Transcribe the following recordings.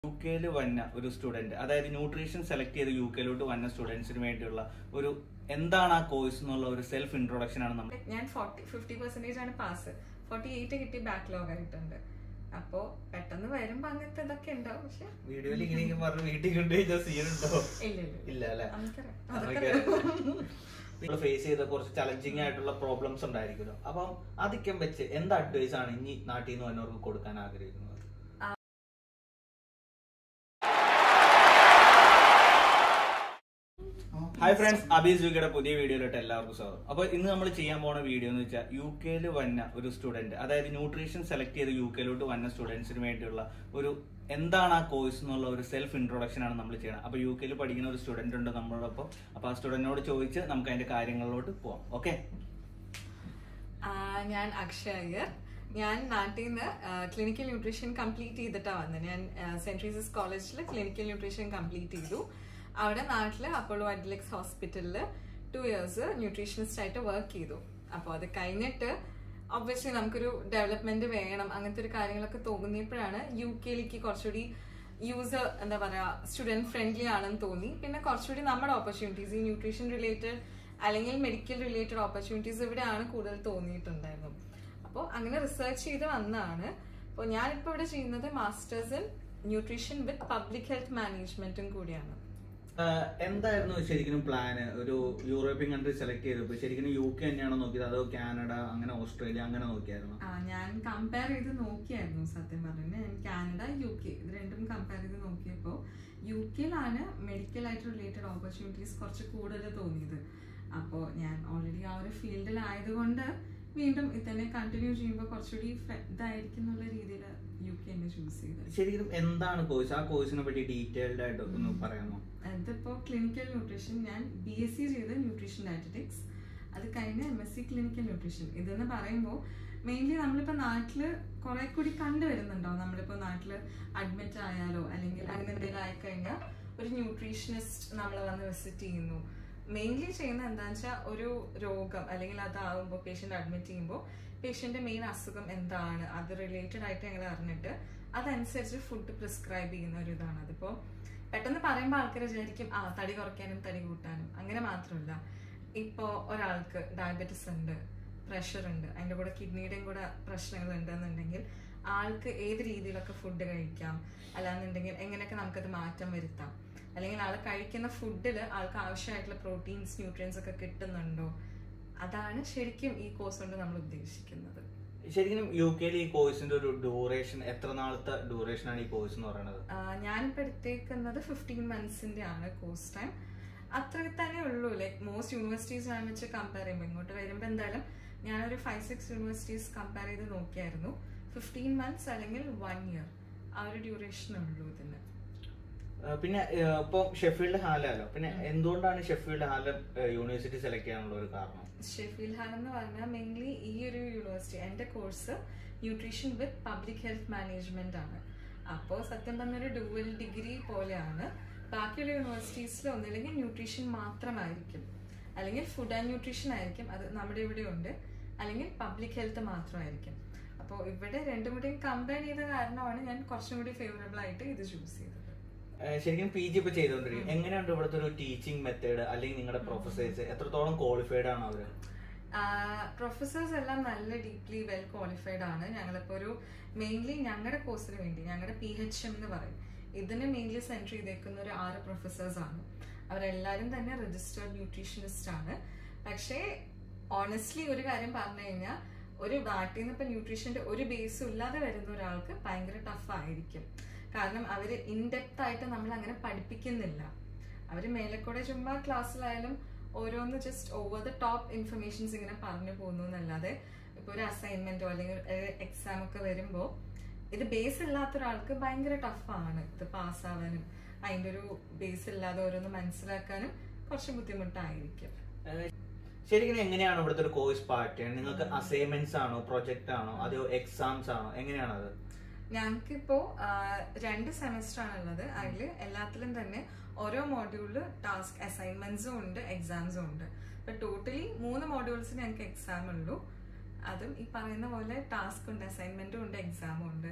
U കെയിൽ വന്ന ഒരു സ്റ്റുഡന്റ് അതായത് ന്യൂട്രീഷൻ സെലക്ട് ചെയ്ത് യു കെയിലോട്ട് വന്ന സ്റ്റുഡൻസിന് വേണ്ടിയുള്ള ഒരു എന്താണ് ആ കോഴ്സ് എന്നുള്ള ഒരു സെൽഫ് ഇൻട്രൊഡക്ഷൻ ആണ് നമ്മൾ ഞാൻ ഫോർട്ടി ഫിഫ്റ്റി പെർസെന്റേജ് ആണ് പാസ് ഫോർട്ടി എയ്റ്റ് കിട്ടി ബാക്ക്ലോഗ് ആയിട്ടുണ്ട് അപ്പോ പെട്ടെന്ന് വരുമ്പോ അങ്ങനത്തെ ഇതൊക്കെ ഉണ്ടാവും പക്ഷെ വീഡിയോയിൽ ഇങ്ങനെ പറഞ്ഞ് വീട്ടിൽ കൊണ്ടുപോയി സീൻ ഉണ്ടോ ഇല്ല ഇല്ല ഇല്ല അല്ലെ നമുക്കറിയാം അതൊക്കെ അതൊക്കെ നമ്മൾ ഫേസ് ചെയ്ത കുറച്ച് ചലഞ്ചിങ് ആയിട്ടുള്ള പ്രോബ്ലംസ് ഉണ്ടായിരിക്കുമല്ലോ അപ്പം അതൊക്കെ വെച്ച് എന്ത് അഡ്വൈസ് ആണ് ഇനി നാട്ടിൽ നിന്ന് വന്നവർക്ക് കൊടുക്കാൻ ആഗ്രഹിക്കുന്നത് ഹായ് ഫ്രണ്ട്സ് അബീസ് യുകയുടെ പുതിയ വീഡിയോയിലോട്ട് എല്ലാവർക്കും സ്വാഗതം അപ്പോൾ ഇന്ന് നമ്മൾ ചെയ്യാൻ പോണ വീഡിയോ എന്ന് വെച്ചാൽ യു കെയിൽ വന്ന ഒരു സ്റ്റുഡന്റ് അതായത് ന്യൂട്രീഷൻ സെലക്ട് ചെയ്ത് യു കെയിലോട്ട് വന്ന സ്റ്റുഡൻസിന് വേണ്ടിയുള്ള ഒരു എന്താണ് ആ കോഴ്സ് എന്നുള്ള ഒരു സെൽഫ് ഇൻട്രൊഡക്ഷൻ ആണ് നമ്മൾ ചെയ്യണം അപ്പോൾ യു കെയിൽ പഠിക്കുന്ന ഒരു സ്റ്റുഡന്റ് ഉണ്ട് നമ്മളോടൊപ്പം അപ്പോൾ ആ സ്റ്റുഡന്റിനോട് ചോദിച്ച് നമുക്ക് അതിന്റെ കാര്യങ്ങളിലോട്ട് പോവാം ഓക്കെ ആ, ഞാൻ അക്ഷയ അയ്യർ ഞാൻ നാട്ടിൽ നിന്ന് ക്ലിനിക്കൽ ന്യൂട്രീഷൻ കംപ്ലീറ്റ് ചെയ്തിട്ടാണ് വന്നത് ഞാൻ സെന്റ് ട്രീസസ് കോളേജിൽ ക്ലിനിക്കൽ ന്യൂട്രീഷൻ കംപ്ലീറ്റ് ചെയ്തു അവിടെ നാട്ടിൽ അപ്പോളോ അഡ്ലക്സ് ഹോസ്പിറ്റലിൽ ടു ഇയേഴ്സ് ന്യൂട്രീഷനിസ്റ്റ് ആയിട്ട് വർക്ക് ചെയ്തു അപ്പോൾ അത് കഴിഞ്ഞിട്ട് ഒബ്വിയസ്ലി നമുക്കൊരു ഡെവലപ്മെന്റ് വേണം അങ്ങനത്തെ ഒരു കാര്യങ്ങളൊക്കെ തോന്നിയപ്പോഴാണ് യു കെയിലേക്ക് കുറച്ചുകൂടി യൂസർ എന്താ പറയാ സ്റ്റുഡന്റ് ഫ്രണ്ട്ലി ആണെന്ന് തോന്നി പിന്നെ കുറച്ചുകൂടി നമ്മുടെ ഓപ്പർച്യൂണിറ്റീസ് ഈ ന്യൂട്രീഷൻ റിലേറ്റഡ് അല്ലെങ്കിൽ മെഡിക്കൽ റിലേറ്റഡ് ഓപ്പർച്യൂണിറ്റീസ് ഇവിടെയാണ് കൂടുതൽ തോന്നിയിട്ടുണ്ടായിരുന്നു അപ്പോൾ അങ്ങനെ റിസർച്ച് ചെയ്ത് വന്നതാണ് അപ്പോൾ ഞാനിപ്പോൾ ഇവിടെ ചെയ്യുന്നത് masters in nutrition with public health മാനേജ്മെന്റും കൂടിയാണ് എന്തായിരുന്നു ശരിക്കും പ്ലാന് ഒരു യൂറോപ്യൻ കൺട്രി സെലക്ട് ചെയ്തപ്പോൾ ശരിക്കും യു കെ തന്നെയാണോ നോക്കിയത് അതോ കാനഡ അങ്ങനെ ഓസ്ട്രേലിയ അങ്ങനെ നോക്കിയായിരുന്നു ആ, ഞാൻ കമ്പയർ ചെയ്ത് നോക്കിയായിരുന്നു സത്യം പറഞ്ഞാൽ ഞാൻ കാനഡ യു കെ ഇത് രണ്ടും കമ്പയർ ചെയ്ത് നോക്കിയപ്പോൾ യു കെയിലാണ് മെഡിക്കൽ ആയിട്ട് റിലേറ്റഡ് ഓപ്പർച്യൂണിറ്റീസ് കുറച്ച് കൂടുതൽ തോന്നിയത് അപ്പോൾ ഞാൻ ഓൾറെഡി ആ ഒരു ഫീൽഡിലായതുകൊണ്ട് വീണ്ടും ഇത് തന്നെ കണ്ടിന്യൂ ചെയ്യുമ്പോൾ കുറച്ചുകൂടി ഫെ- ഇതായിരിക്കും എന്നുള്ള രീതിയിൽ യു കെ തന്നെ ചൂസ് ചെയ്തത് ശരിക്കും എന്താണ് കോഴ്സ് ആ കോഴ്സിനെ പറ്റി ഡീറ്റെയിൽഡ് ആയിട്ട് ഒന്ന് പറയാമോ ഇതിപ്പോൾ ക്ലിനിക്കൽ ന്യൂട്രീഷൻ ഞാൻ ബി എസ് സി ചെയ്ത് ന്യൂട്രീഷൻ ഡയറ്ററ്റിക്സ് അത് കഴിഞ്ഞ് M S C clinical nutrition ഇതെന്ന് പറയുമ്പോൾ മെയിൻലി നമ്മളിപ്പോൾ നാട്ടിൽ കുറെ കൂടി കണ്ടുവരുന്നുണ്ടോ നമ്മളിപ്പോൾ നാട്ടിൽ അഡ്മിറ്റ് ആയാലോ അല്ലെങ്കിൽ അങ്ങനെ എന്തെങ്കിലും ആയിക്കഴിഞ്ഞാൽ ഒരു ന്യൂട്രീഷനിസ്റ്റ് നമ്മളെ വന്ന് വിസിറ്റ് ചെയ്യുന്നു മെയിൻലി ചെയ്യുന്നത് എന്താണെന്ന് വെച്ചാൽ ഒരു രോഗം അല്ലെങ്കിൽ അതാവുമ്പോൾ പേഷ്യൻ്റ് അഡ്മിറ്റ് ചെയ്യുമ്പോൾ പേഷ്യൻ്റെ മെയിൻ അസുഖം എന്താണ് അത് റിലേറ്റഡ് ആയിട്ട് ഞങ്ങൾ അറിഞ്ഞിട്ട് അതനുസരിച്ച് ഫുഡ് പ്രിസ്ക്രൈബ് ചെയ്യുന്ന ഒരു ഇതാണ് അതിപ്പോൾ പെട്ടെന്ന് പറയുമ്പോൾ ആൾക്കാർ വിചാരിക്കും ആ തടി കുറയ്ക്കാനും തടി കൂട്ടാനും അങ്ങനെ മാത്രമല്ല ഇപ്പോൾ ഒരാൾക്ക് ഡയബറ്റിസ് ഉണ്ട് പ്രഷർ ഉണ്ട് അതിൻ്റെ കൂടെ കിഡ്നിയുടെയും കൂടെ പ്രശ്നങ്ങൾ ഉണ്ടെന്നുണ്ടെങ്കിൽ ആൾക്ക് ഏത് രീതിയിലൊക്കെ ഫുഡ് കഴിക്കാം അല്ലാന്നുണ്ടെങ്കിൽ എങ്ങനെയൊക്കെ നമുക്കത് മാറ്റം വരുത്താം അല്ലെങ്കിൽ ആൾ കഴിക്കുന്ന ഫുഡിൽ ആൾക്ക് ആവശ്യമായിട്ടുള്ള പ്രോട്ടീൻസ് ന്യൂട്രിയൻസ് ഒക്കെ കിട്ടുന്നുണ്ടോ അതാണ് ശരിക്കും ഈ കോഴ്സ് കൊണ്ട് നമ്മൾ ഉദ്ദേശിക്കുന്നത് ശരിക്കും യു കെയിൽ ഈ കോഴ്സിന്റെ ഒരു ഡ്യൂറേഷൻ എത്ര നാളത്തെ ഡ്യൂറേഷൻ ആണ് ഈ കോഴ്സ് എന്ന് പറയുന്നത് ആഹ് ഞാനിപ്പോൾ എടുത്തേക്കുന്നത് ഫിഫ്റ്റീൻ മന്ത്സിന്റെ ആണ് കോഴ്സ് ടൈം അത്ര തന്നെ ഉള്ളൂ ലൈക്ക് മോസ്റ്റ് യൂണിവേഴ്സിറ്റീസ് ആണ് വെച്ച് കമ്പയർ ചെയ്യുമ്പോൾ ഇങ്ങോട്ട് വരുമ്പോൾ എന്തായാലും ഞാനൊരു ഫൈവ് സിക്സ് യൂണിവേഴ്സിറ്റീസ് കമ്പയർ ചെയ്ത് നോക്കിയായിരുന്നു ഫിഫ്റ്റീൻ മന്ത്സ് അല്ലെങ്കിൽ വൺ ഇയർ ആ ഒരു ഡ്യൂറേഷൻ ഉള്ളൂ ഇതിന് ആ, പിന്നെ ഇപ്പൊ ഷെഫീൽഡ് ഹാലല്ലോ പിന്നെ എന്തുകൊണ്ടാണ് ഷെഫീൽഡ് ഹാല യൂണിവേഴ്സിറ്റി സെലക്ട് ചെയ്യാനുള്ള ഒരു കാരണം ഷെഫീൽ ഹാൻ എന്ന് പറഞ്ഞാൽ മെയിൻലി ഈ ഒരു യൂണിവേഴ്സിറ്റി എൻ്റെ course nutrition with public health management ആണ് അപ്പോൾ സത്യം പറഞ്ഞൊരു ഡുവൽ ഡിഗ്രി പോലെയാണ് ബാക്കിയുള്ള യൂണിവേഴ്സിറ്റീസിൽ ഒന്നില്ലെങ്കിൽ ന്യൂട്രീഷൻ മാത്രമായിരിക്കും അല്ലെങ്കിൽ ഫുഡ് ആൻഡ് ന്യൂട്രീഷൻ ആയിരിക്കും അത് നമ്മുടെ ഇവിടെ ഉണ്ട് അല്ലെങ്കിൽ പബ്ലിക് ഹെൽത്ത് മാത്രമായിരിക്കും അപ്പോൾ ഇവിടെ രണ്ടും കൂടിയും കമ്പയർ ചെയ്ത കാരണമാണ് ഞാൻ കുറച്ചും കൂടി ഫേവറബിൾ ആയിട്ട് ഇത് ചൂസ് ചെയ്തത് ആ, ശരിക്കും പി ജി ഇപ്പൊ ചെയ്തോണ്ടിരിക്കും എങ്ങനെയുണ്ട് ഇവിടുത്തെ ഒരു ടീച്ചിങ് മെത്തേഡ് അല്ലെങ്കിൽ നിങ്ങളുടെ പ്രൊഫസേഴ്സ് എത്രത്തോളം ക്വാളിഫൈഡ് ആണ് അവര് പ്രൊഫസേഴ്സ് എല്ലാം നല്ല ഡീപ്ലി വെൽ ക്വാളിഫൈഡ് ആണ് ഞങ്ങളിപ്പോൾ ഒരു മെയിൻലി ഞങ്ങളുടെ കോഴ്സിന് വേണ്ടി ഞങ്ങളുടെ പി എച്ച് എം എന്ന് പറയും ഇതിന് മെയിൻലി സെൻറ്റർ ചെയ്തേക്കുന്ന ഒരു ആറ് പ്രൊഫസേഴ്സ് ആണ് അവരെല്ലാവരും തന്നെ രജിസ്റ്റേർഡ് ന്യൂട്രീഷനിസ്റ്റ് ആണ് പക്ഷേ ഓണസ്റ്റ്ലി ഒരു കാര്യം പറഞ്ഞു കഴിഞ്ഞാൽ ഒരു നാട്ടിൽ നിന്ന് ഇപ്പം ന്യൂട്രീഷൻ്റെ ഒരു ബേസും ഇല്ലാതെ വരുന്ന ഒരാൾക്ക് ഭയങ്കര ടഫ് ആയിരിക്കും കാരണം അവർ ഇൻഡെപ്ത് ആയിട്ട് നമ്മൾ അങ്ങനെ പഠിപ്പിക്കുന്നില്ല അവർ മേലെക്കൂടെ ചുമ്മാ ക്ലാസ്സിലായാലും ഓരോന്ന് just over the top informations ഇങ്ങനെ പറഞ്ഞു പോകുന്നു എന്നല്ലാതെ ഇപ്പോൾ ഒരു അസൈൻമെന്റോ അല്ലെങ്കിൽ എക്സാം ഒക്കെ വരുമ്പോൾ ഇത് ബേസ് ഇല്ലാത്ത ഒരാൾക്ക് ഭയങ്കര ടഫാണ് ഇത് പാസ്സാവാനും അതിൻ്റെ ഒരു ബേസ് ഇല്ലാതെ ഓരോന്ന് മനസ്സിലാക്കാനും കുറച്ച് ബുദ്ധിമുട്ടായിരിക്കും ശരിക്കും എങ്ങനെയാണ് ഇവിടുത്തെ ഒരു കോഴ്സ് പാർട്ട് ചെയ്യുന്നത് നിങ്ങൾക്ക് അസൈൻമെന്റ്സ് ആണോ പ്രൊജക്ട് ആണോ അതോ എക്സാംസ് ആണോ എങ്ങനെയാണ് അത് ഞങ്ങൾക്കിപ്പോ ആ, രണ്ട് സെമസ്റ്റർ ആണുള്ളത് അതിൽ എല്ലാത്തിലും തന്നെ ഓരോ മോഡ്യൂളിൽ ടാസ്ക് അസൈൻമെന്റ്സും ഉണ്ട് എക്സാംസും ഉണ്ട് അപ്പൊ ടോട്ടലി മൂന്ന് മോഡ്യൂൾസ് ഞങ്ങൾക്ക് എക്സാം ഉള്ളൂ അതും ഈ പറയുന്ന പോലെ ടാസ്ക് ഉണ്ട് അസൈൻമെന്റും ഉണ്ട് എക്സാമും ഉണ്ട്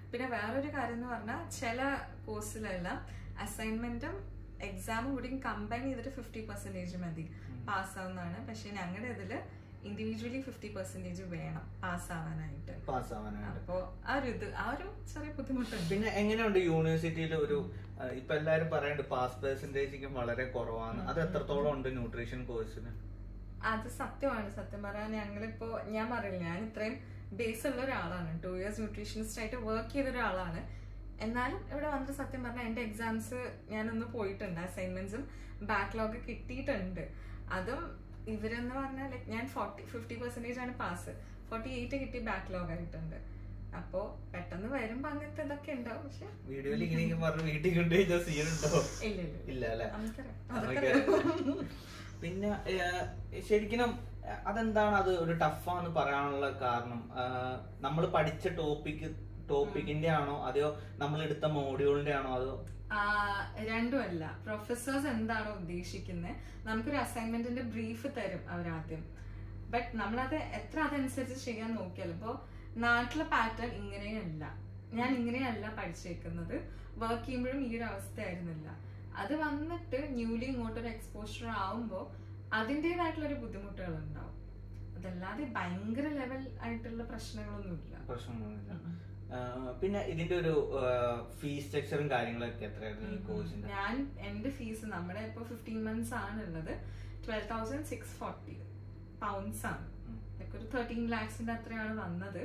പിന്നെ വേറൊരു കാര്യം എന്ന് പറഞ്ഞാൽ ചില കോഴ്സിലെല്ലാം അസൈൻമെന്റും എക്സാമും കൂടി കമ്പൈൻ ചെയ്തിട്ട് ഫിഫ്റ്റി പെർസെന്റേജ് മതി പാസ്സാവുന്നതാണ് പക്ഷെ ഞങ്ങളുടെ ഇതില് ഇൻഡിവിജ്വലി ഫിഫ്റ്റി പെർസെന്റേജ് വേണം പാസ്സാവാനായിട്ട് പാസ്സാവാനായിട്ട് അപ്പോ ആ ഒരു ഇത് ആ ഒരു ചെറിയ ബുദ്ധിമുട്ടുണ്ട് പിന്നെ എങ്ങനെയുണ്ട് യൂണിവേഴ്സിറ്റിയിൽ ഒരു ആ, ഇപ്പൊ എല്ലാരും പറയുന്നുണ്ട് പാസ് പെർസെന്റേജ് വളരെ കുറവാണ് അത് എത്രത്തോളം ഉണ്ട് ന്യൂട്രീഷൻ കോഴ്സിന് അത് സത്യമാണ് സത്യം പറയാൻ ഞങ്ങളിപ്പോ ഞാൻ പറയില്ല ഞാൻ ഇത്രയും ബേസ് ഉള്ള ഒരാളാണ് ടു ഇയേഴ്സ് ന്യൂട്രീഷനിസ്റ്റ് ആയിട്ട് വർക്ക് ചെയ്ത ഒരാളാണ് എന്നാലും ഇവിടെ വന്നിട്ട് സത്യം പറഞ്ഞാൽ എൻ്റെ എക്സാംസ് ഞാനൊന്ന് പോയിട്ടുണ്ട് അസൈൻമെന്റ്സും ബാക്ക്ലോഗ് കിട്ടിയിട്ടുണ്ട് അതും ഇവരെന്ന് പറഞ്ഞാൽ ലൈക്ക് ഞാൻ ഫോർട്ടി ഫിഫ്റ്റി പെർസെൻറ്റേജ് ആണ് പാസ് ഫോർട്ടി എയ്റ്റ് കിട്ടി ബാക്ക്ലോഗ് ആയിട്ടുണ്ട് അപ്പോ പെട്ടെന്ന് വരുമ്പോ അങ്ങനത്തെ ഇതൊക്കെ ഉണ്ടാവും പക്ഷെ വീഡിയോയിൽ ഇങ്ങനെയൊക്കെ പറഞ്ഞ് വീട്ടിൽ കൊണ്ടുപോയി സീനുണ്ടോ ഇല്ല ഇല്ല ഇല്ല അല്ലെ നമുക്കറിയാം അതൊക്കെ അതൊക്കെ പിന്നെ ഏഹ്, ശരിക്കും അതെന്താണ് അത് ഒരു ടഫാന്ന് പറയാനുള്ള കാരണം നമ്മൾ പഠിച്ച ടോപ്പിക് ടോപ്പിക്കിന്റെ ആണോ അതെയോ നമ്മൾ എടുത്ത മോഡ്യൂളിന്റെ ആണോ അതോ ആ, രണ്ടുമല്ല പ്രൊഫസേഴ്സ് എന്താണോ ഉദ്ദേശിക്കുന്നത് നമുക്കൊരു അസൈൻമെന്റിന്റെ ബ്രീഫ് തരും അവരാദ്യം ബട്ട് നമ്മളത് എത്ര അതനുസരിച്ച് ചെയ്യാൻ നോക്കിയാലും ഇപ്പോ നാട്ടിലെ പാറ്റേൺ ഇങ്ങനെയല്ല ഞാൻ ഇങ്ങനെയല്ല പഠിച്ചേക്കുന്നത് വർക്ക് ചെയ്യുമ്പോഴും ഈ ഒരു അവസ്ഥയായിരുന്നില്ല അത് വന്നിട്ട് ന്യൂലി ഇങ്ങോട്ടൊരു എക്സ്പോഷർ ആവുമ്പോൾ അതിൻ്റെതായിട്ടുള്ള ഒരു ബുദ്ധിമുട്ടുകൾ ഉണ്ടാവും അതല്ലാതെ ഭയങ്കര ലെവൽ ആയിട്ടുള്ള പ്രശ്നങ്ങളൊന്നുമില്ല പ്രശ്നമൊന്നുമില്ല ആഹ്, പിന്നെ ഇതിന്റെ ഒരു ഫീസ് സ്ട്രക്ചറും കാര്യങ്ങളൊക്കെ എത്രയായിരുന്നു ഈ കോഴ്സിന്റെ ഞാൻ എന്റെ ഫീസ് നമ്മുടെ ഇപ്പൊ ഫിഫ്റ്റീൻ മന്ത്സ് ആണുള്ളത് twelve thousand six forty pounds ആണ് ഉം. like ഒരു തേർട്ടീൻ ലാക്സിന്റെ അത്രയാണ് വന്നത്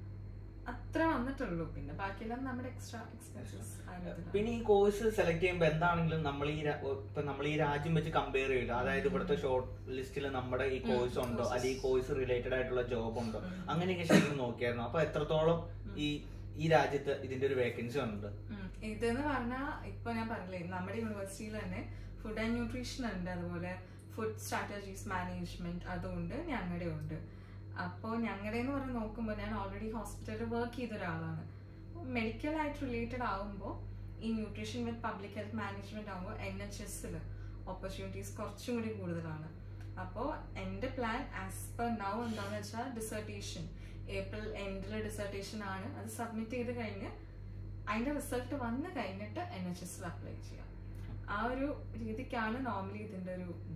അത്ര വന്നിട്ടുള്ളൂ പിന്നെ ബാക്കിയെല്ലാം നമ്മുടെ എക്സ്ട്രാ എക്സ്പെൻസസ് പിന്നെ ഈ കോഴ്സ് സെലക്ട് ചെയ്യുമ്പോൾ എന്താണെങ്കിലും നമ്മൾ ഈ രാ- ഇപ്പൊ നമ്മൾ ഈ രാജ്യം വെച്ച് കമ്പയർ ചെയ്യില്ല അതായത് ഇവിടുത്തെ ഷോർട്ട് ലിസ്റ്റിൽ നമ്മുടെ ഈ കോഴ്സ് ഉണ്ടോ അല്ലെങ്കിൽ ഈ കോഴ്സ് റിലേറ്റഡ് ആയിട്ടുള്ള ജോബ് ഉണ്ടോ അങ്ങനെയൊക്കെ ശരിക്കും നോക്കിയായിരുന്നു അപ്പൊ എത്രത്തോളം ഈ ഈ രാജ്യത്ത് ഇതിന്റെ ഒരു വേക്കൻസി ഉണ്ട് ഇതെന്ന് പറഞ്ഞാൽ ഇപ്പൊ ഞാൻ പറഞ്ഞില്ലേ നമ്മുടെ യൂണിവേഴ്സിറ്റിയിൽ തന്നെ ഫുഡ് ആൻഡ് ന്യൂട്രീഷൻ ഉണ്ട് അതുപോലെ ഫുഡ് സ്ട്രാറ്റജീസ് മാനേജ്മെന്റ് അതുകൊണ്ട് ഞങ്ങളുടെ ഉണ്ട് അപ്പോൾ ഞങ്ങളുടെ എന്ന് പറഞ്ഞ് നോക്കുമ്പോൾ ഞാൻ ഓൾറെഡി ഹോസ്പിറ്റലിൽ വർക്ക് ചെയ്ത ഒരാളാണ് മെഡിക്കൽ ആയിട്ട് റിലേറ്റഡ് ആവുമ്പോൾ ഈ nutrition with public health management ആകുമ്പോൾ എൻ എച്ച് എസിൽ ഓപ്പർച്യൂണിറ്റീസ് കുറച്ചും കൂടി കൂടുതലാണ് അപ്പോൾ എൻ്റെ പ്ലാൻ ആസ് പെർ നൗ എന്താണെന്ന് വെച്ചാൽ ഡിസർട്ടേഷൻ ഏപ്രിൽ എൻഡിൽ ഡിസർട്ടേഷൻ ആണ് അത് സബ്മിറ്റ് ചെയ്ത് കഴിഞ്ഞ് അതിന്റെ റിസൾട്ട് വന്നു കഴിഞ്ഞിട്ട് എൻ എച്ച് എസിൽ അപ്ലൈ ചെയ്യാം ആ ഒരു രീതിക്കാണ് നോർമലി ഇതിന്റെ ഒരു ഇത്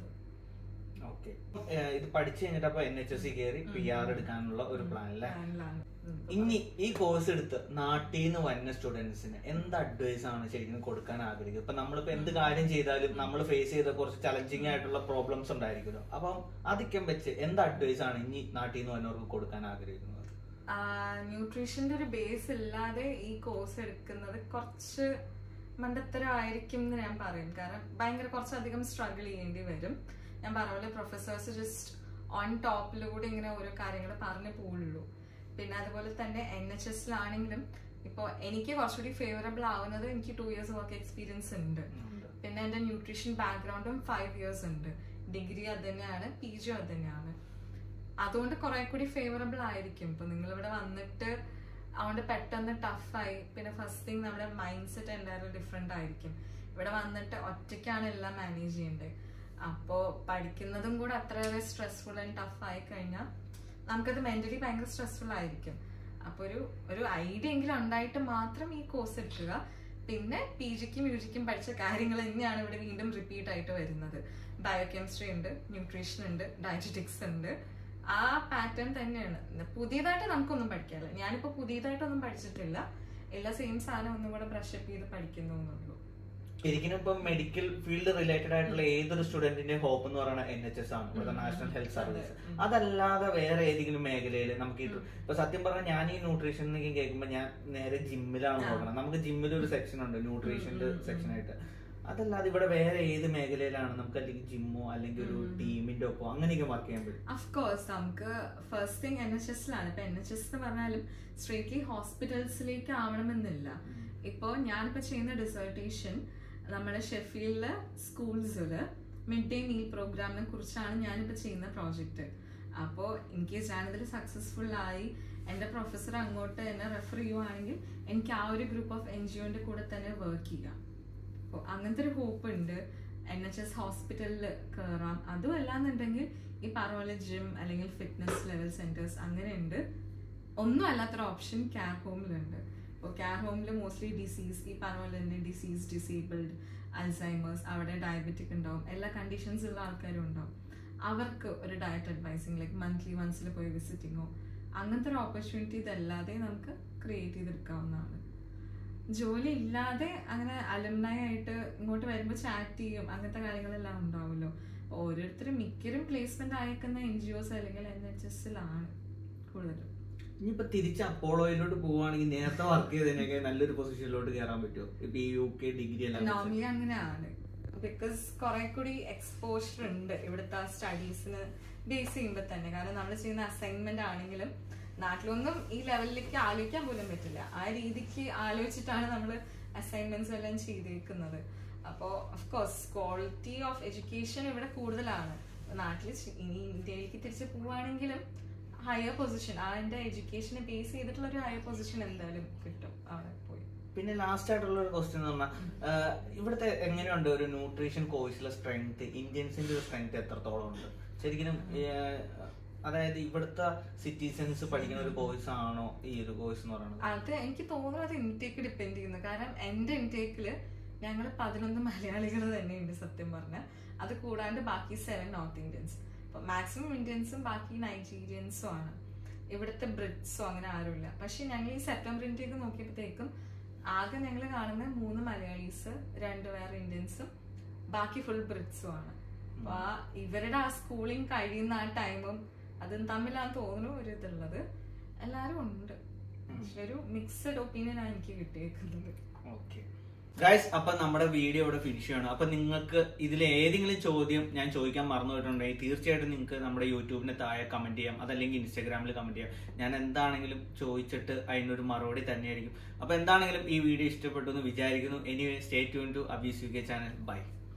ഓക്കെ ഇത് പഠിച്ചു കഴിഞ്ഞിട്ട് അപ്പൊ എൻ എച്ച് എസ് സി കയറി പി ആർ എടുക്കാനുള്ള ഒരു പ്ലാൻ അല്ലേ പ്ലാനിലാണ് ഉം. ഇനി ഈ കോഴ്സ് എടുത്ത് നാട്ടിൽ നിന്ന് വരുന്ന സ്റ്റുഡൻസിന് എന്ത് അഡ്വൈസ് ആണ് ശരിക്കും കൊടുക്കാൻ ആഗ്രഹിക്കുന്നത് ഇപ്പൊ നമ്മളിപ്പോ എന്ത് കാര്യം ചെയ്താലും നമ്മൾ ഫേസ് ചെയ്ത കുറച്ച് ചലഞ്ചിങ് ആയിട്ടുള്ള പ്രോബ്ലംസ് ഉണ്ടായിരിക്കുമല്ലോ അപ്പം അതൊക്കെ വെച്ച് എന്ത് അഡ്വൈസ് ആണ് ഇനി നാട്ടിൽ നിന്ന് വന്നവർക്ക് കൊടുക്കാൻ ആഗ്രഹിക്കുന്നത് ന്യൂട്രീഷന്റെ ഒരു ബേസ് ഇല്ലാതെ ഈ കോഴ്സ് എടുക്കുന്നത് കുറച്ച് മണ്ടത്തരമായിരിക്കും എന്ന് ഞാൻ പറയും കാരണം ഭയങ്കര കുറച്ചധികം സ്ട്രഗിൾ ചെയ്യേണ്ടി വരും ഞാൻ പറഞ്ഞ പോലെ പ്രൊഫസേഴ്സ് ജസ്റ്റ് ഓൺ ടോപ്പിലൂടെ ഇങ്ങനെ ഓരോ കാര്യങ്ങൾ പറഞ്ഞു പോവുള്ളൂ പിന്നെ അതുപോലെ തന്നെ എൻ എച്ച് എസിലാണെങ്കിലും ഇപ്പോൾ എനിക്ക് കുറച്ചുകൂടി ഫേവറബിൾ ആവുന്നത് എനിക്ക് ടു ഇയേഴ്സ് വർക്ക് എക്സ്പീരിയൻസ് ഉണ്ട് പിന്നെ എൻ്റെ ന്യൂട്രീഷൻ ബാക്ക്ഗ്രൗണ്ടും ഫൈവ് ഇയേഴ്സ് ഉണ്ട് ഡിഗ്രി അത് തന്നെയാണ് പി ജി അത് തന്നെയാണ് അതുകൊണ്ട് കുറെ കൂടി ഫേവറബിൾ ആയിരിക്കും ഇപ്പൊ നിങ്ങൾ ഇവിടെ വന്നിട്ട് അതുകൊണ്ട് പെട്ടെന്ന് ടഫായി പിന്നെ ഫസ്റ്റ് തിങ് നമ്മുടെ മൈൻഡ് സെറ്റ് എന്തായാലും ഡിഫറെന്റ് ആയിരിക്കും ഇവിടെ വന്നിട്ട് ഒറ്റയ്ക്കാണ് എല്ലാം മാനേജ് ചെയ്യേണ്ടത് അപ്പോ പഠിക്കുന്നതും കൂടെ അത്രയേറെ സ്ട്രെസ്ഫുൾ ആൻഡ് ടഫ് ആയി കഴിഞ്ഞാൽ നമുക്കത് മെന്റലി ഭയങ്കര സ്ട്രെസ്ഫുൾ ആയിരിക്കും അപ്പൊ ഒരു ഒരു ഐഡിയ എങ്കിലും ഉണ്ടായിട്ട് മാത്രം ഈ കോഴ്സ് എടുക്കുക പിന്നെ പി ജിക്കും യു ജിക്കും പഠിച്ച കാര്യങ്ങൾ തന്നെയാണ് ഇവിടെ വീണ്ടും റിപ്പീറ്റ് ആയിട്ട് വരുന്നത് ബയോകെമിസ്ട്രി ഉണ്ട് ന്യൂട്രീഷൻ ഉണ്ട് ഡയറ്ററ്റിക്സ് ഉണ്ട് ആ പാറ്റേൺ തന്നെയാണ് പുതിയതായിട്ട് നമുക്കൊന്നും പഠിക്കാനില്ല ഞാനിപ്പോ പുതിയതായിട്ടൊന്നും പഠിച്ചിട്ടില്ല എല്ലാ സെയിം സാധനം ഒന്നും കൂടെ ബ്രഷപ്പ് ചെയ്ത് പഠിക്കുന്നു എന്നുള്ളൂ ശരിക്കും ഇപ്പം മെഡിക്കൽ ഫീൽഡ് റിലേറ്റഡ് ആയിട്ടുള്ള ഏതൊരു സ്റ്റുഡന്റിന്റെ ഹോപ്പ് എന്ന് പറയുന്നത് എൻ എച്ച് എസ് ആണ് ഇവിടുത്തെ നാഷണൽ ഹെൽത്ത് സർവീസ് അതല്ലാതെ വേറെ ഏതെങ്കിലും മേഖലയിൽ നമുക്ക് ഈ ഇപ്പൊ സത്യം പറഞ്ഞാൽ ഞാൻ ഈ ന്യൂട്രീഷൻ എന്നൊക്കെ കേൾക്കുമ്പോൾ ഞാൻ നേരെ ജിമ്മിലാണ് നോക്കണം നമുക്ക് ജിമ്മിൽ ഒരു സെക്ഷൻ ഉണ്ട് ന്യൂട്രീഷന്റെ സെക്ഷൻ ആയിട്ട് അതല്ലാതെ ഇവിടെ വേറെ ഏത് മേഖലയിലാണ് നമുക്ക് അല്ലെങ്കിൽ ജിമ്മോ അല്ലെങ്കിൽ ഒരു ടീമിന്റെ ഒപ്പം അങ്ങനെയൊക്കെ വർക്ക് ചെയ്യാൻ പറ്റും അഫ്കോഴ്സ് നമുക്ക് ഫസ്റ്റ് തിങ് എൻ എച്ച് എസിലാണ് ഇപ്പൊ എൻ എച്ച് എസ് എന്ന് പറഞ്ഞാലും സ്ട്രേറ്റ്ലി ഹോസ്പിറ്റൽസിലേക്ക് ആവണമെന്നില്ല ഇപ്പോൾ ഞാനിപ്പോൾ ചെയ്യുന്ന ഡിസർട്ടേഷൻ നമ്മുടെ ഷെഫീൽഡിലെ സ്കൂൾസിൽ മിഡ് ഡേ മീൽ പ്രോഗ്രാമിനെ കുറിച്ചാണ് ഞാനിപ്പോൾ ചെയ്യുന്ന പ്രോജക്റ്റ് അപ്പോൾ ഇൻ കേസ് ഞാനിതിൽ സക്സസ്ഫുൾ ആയി എൻ്റെ പ്രൊഫസർ അങ്ങോട്ട് എന്നെ റെഫർ ചെയ്യുവാണെങ്കിൽ എനിക്ക് ആ ഒരു ഗ്രൂപ്പ് ഓഫ് എൻ ജി ഒന്റെ കൂടെ തന്നെ വർക്ക് ചെയ്യാം അപ്പോൾ അങ്ങനത്തെ ഒരു ഹോപ്പ് ഉണ്ട് എൻ എച്ച് എസ് ഹോസ്പിറ്റലിൽ കയറാം അതും അല്ലാന്നുണ്ടെങ്കിൽ ഈ പറഞ്ഞ പോലെ ജിം അല്ലെങ്കിൽ ഫിറ്റ്നസ് ലെവൽ സെന്റേഴ്സ് അങ്ങനെ ഉണ്ട് ഒന്നും അല്ലാത്തൊരു ഓപ്ഷൻ കെയർ ഹോമിലുണ്ട് ഇപ്പോൾ കെയർ ഹോമിൽ മോസ്റ്റ്ലി ഡിസീസ് ഈ പറഞ്ഞ പോലെ തന്നെ ഡിസീസ് ഡിസേബിൾഡ് അൽസൈമേഴ്സ് അവിടെ ഡയബറ്റിക് ഉണ്ടാവും എല്ലാ കണ്ടീഷൻസ് ഉള്ള ആൾക്കാരും ഉണ്ടാവും അവർക്ക് ഒരു ഡയറ്റ് അഡ്വൈസിങ് ലൈക്ക് മന്ത്ലി വൺസിൽ പോയി വിസിറ്റിങ്ങോ അങ്ങനത്തെ ഒരു ഓപ്പർച്യൂണിറ്റി ഇതല്ലാതെ നമുക്ക് ക്രിയേറ്റ് ചെയ്തെടുക്കാവുന്നതാണ് ജോലി ഇല്ലാതെ അങ്ങനെ അലംനായി ആയിട്ട് ഇങ്ങോട്ട് വരുമ്പോൾ ചാറ്റ് ചെയ്യും അങ്ങനത്തെ കാര്യങ്ങളെല്ലാം ഉണ്ടാവുമല്ലോ ഓരോരുത്തരും മിക്കരും പ്ലേസ്മെന്റ് അയക്കുന്ന എൻ ജി ഒസ് അല്ലെങ്കിൽ എൻ എച്ച് എസിലാണ് കൂടുതലും ഇനിയിപ്പോ തിരിച്ച് അപ്പോളോയിലോട്ട് പോവുകയാണെങ്കിൽ നേരത്തെ വർക്ക് ചെയ്തതിനൊക്കെ നല്ലൊരു പൊസിഷനിലോട്ട് കയറാൻ പറ്റുമോ ഇപ്പൊ ഈ യു കെ ഡിഗ്രി എല്ലാം വെച്ച്. നോർമലി അങ്ങനെയാണ് ബിക്കോസ് കുറെ കൂടി എക്സ്പോഷർ ഉണ്ട് ഇവിടുത്തെ ആ സ്റ്റഡീസിന് ബേസ് ചെയ്യുമ്പോൾ തന്നെ കാരണം നമ്മൾ ചെയ്യുന്ന അസൈൻമെന്റ് ആണെങ്കിലും നാട്ടിലൊന്നും ഈ ലെവലിലേക്ക് ആലോചിക്കാൻ പോലും പറ്റില്ല ആ രീതിക്ക് ആലോചിച്ചിട്ടാണ് നമ്മൾ അസൈൻമെന്റ്സ് എല്ലാം ചെയ്തേക്കുന്നത് അപ്പോൾ കോഴ്സ് ക്വാളിറ്റി ഓഫ് എഡ്യൂക്കേഷൻ ഇവിടെ കൂടുതലാണ് നാട്ടിൽ ഇനി ഇന്ത്യയിലേക്ക് തിരിച്ച് പോവുകയാണെങ്കിലും ഹയർ പൊസിഷൻ അതിന്റെ എഡ്യൂക്കേഷനെ ബേസ് ചെയ്തിട്ടുള്ള ഒരു ഹയർ പൊസിഷൻ എന്തായാലും കിട്ടും അവിടെ പോയി പിന്നെ ലാസ്റ്റ് ആയിട്ടുള്ള ഒരു ക്വസ്റ്റ്യൻ എന്ന് പറഞ്ഞാൽ ഇവിടുത്തെ എങ്ങനെയുണ്ട് ഒരു ന്യൂട്രീഷൻ കോഴ്സിലെ സ്ട്രെങ്ത് ഇന്ത്യൻസിന്റെ ഒരു സ്ട്രെങ്ത് എത്രത്തോളം ഉണ്ട് ശരിക്കും അതായത് ഇവിടുത്തെ സിറ്റിസൺസ് പഠിക്കുന്ന ഒരു കോഴ്സ് ആണോ ഈ ഒരു കോഴ്സ് എന്ന് പറയുന്നത് അത് എനിക്ക് തോന്നുന്നു അത് ഇൻടേക്ക് ഡിപ്പെൻഡ് ചെയ്യുന്നു കാരണം എന്റെ ഇൻടേക്കില് ഞങ്ങൾ പതിനൊന്ന് മലയാളികൾ തന്നെയുണ്ട് സത്യം പറഞ്ഞാൽ അത് കൂടാണ്ട് ബാക്കി സെവൻ നോർത്ത് ഇന്ത്യൻസ് അപ്പൊ മാക്സിമം ഇന്ത്യൻസും ബാക്കി നൈജീരിയൻസും ആണ് ഇവിടുത്തെ ബ്രിറ്റ്സോ അങ്ങനെ ആരുമില്ല പക്ഷെ ഞങ്ങൾ ഈ സെപ്റ്റംബർ ഇൻടേക്ക് നോക്കിയപ്പോഴത്തേക്കും ആകെ ഞങ്ങൾ കാണുന്ന മൂന്ന് മലയാളീസ് രണ്ട് വേറെ ഇന്ത്യൻസും ബാക്കി ഫുൾ ബ്രിറ്റ്സും ആണ് അപ്പൊ ആ ഇവരുടെ ആ സ്കൂളിങ് കഴിയുന്ന ആ ടൈമും അതും തമ്മിലാന്ന് തോന്നുന്നു ഒരു ഇതുള്ളത് എല്ലാരും ഉണ്ട് പക്ഷെ ഒരു മിക്സഡ് ഒപ്പീനിയൻ ആണ് എനിക്ക് കിട്ടിയേക്കുന്നത് ഓക്കെ ഗൈസ് അപ്പൊ നമ്മുടെ വീഡിയോ ഇവിടെ ഫിനിഷ് ചെയ്യണം അപ്പൊ നിങ്ങൾക്ക് ഇതിൽ ഏതെങ്കിലും ചോദ്യം ഞാൻ ചോദിക്കാൻ മറന്നു പോയിട്ടുണ്ടെങ്കിൽ തീർച്ചയായിട്ടും നിങ്ങൾക്ക് നമ്മുടെ യൂട്യൂബിന് താഴെ കമന്റ് ചെയ്യാം അതല്ലെങ്കിൽ ഇൻസ്റ്റാഗ്രാമിൽ കമന്റ് ചെയ്യാം ഞാൻ എന്താണെങ്കിലും ചോദിച്ചിട്ട് അതിനൊരു മറുപടി തന്നെയായിരിക്കും അപ്പൊ എന്താണെങ്കിലും ഈ വീഡിയോ ഇഷ്ടപ്പെട്ടു എന്ന് വിചാരിക്കുന്നു എനിവേ സ്റ്റേ ട്യൂൺ ടു അബീസ് യു കെ ചാനൽ ബൈ